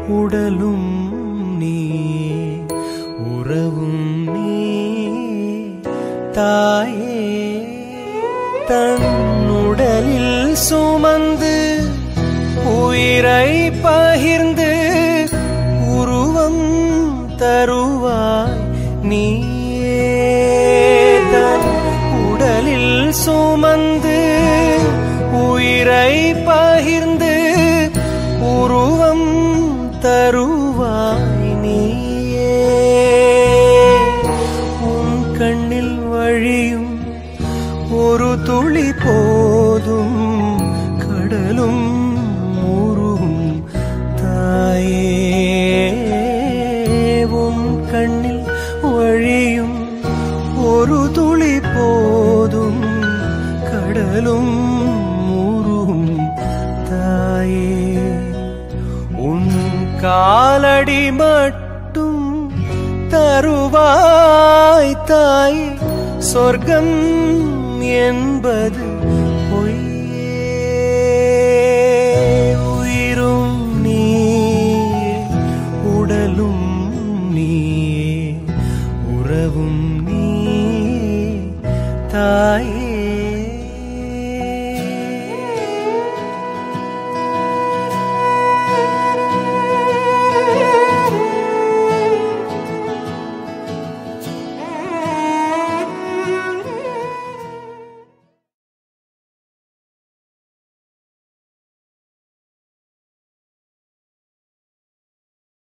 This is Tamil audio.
உடலும் நீ உறவும் நீ தாயே தன் உடலில் சுமந்து உயிரை பகிர்ந்து உருவம் தருவாய் நீயே தன் உடலில் சுமந்து உயிரை பகிர்ந்து உருவம் தருவாய் நீயே உன் கண்ணில் வழியும் ஒரு துளி போதும் கடலும் ஊரும் தாயே உன் கண்ணில் வழியும் ஒரு துளி போதும் கடலும் ஊரும் தாயே உன் காலடி மட்டும் தருவாய் தாய் சொர்க்கம் என்பது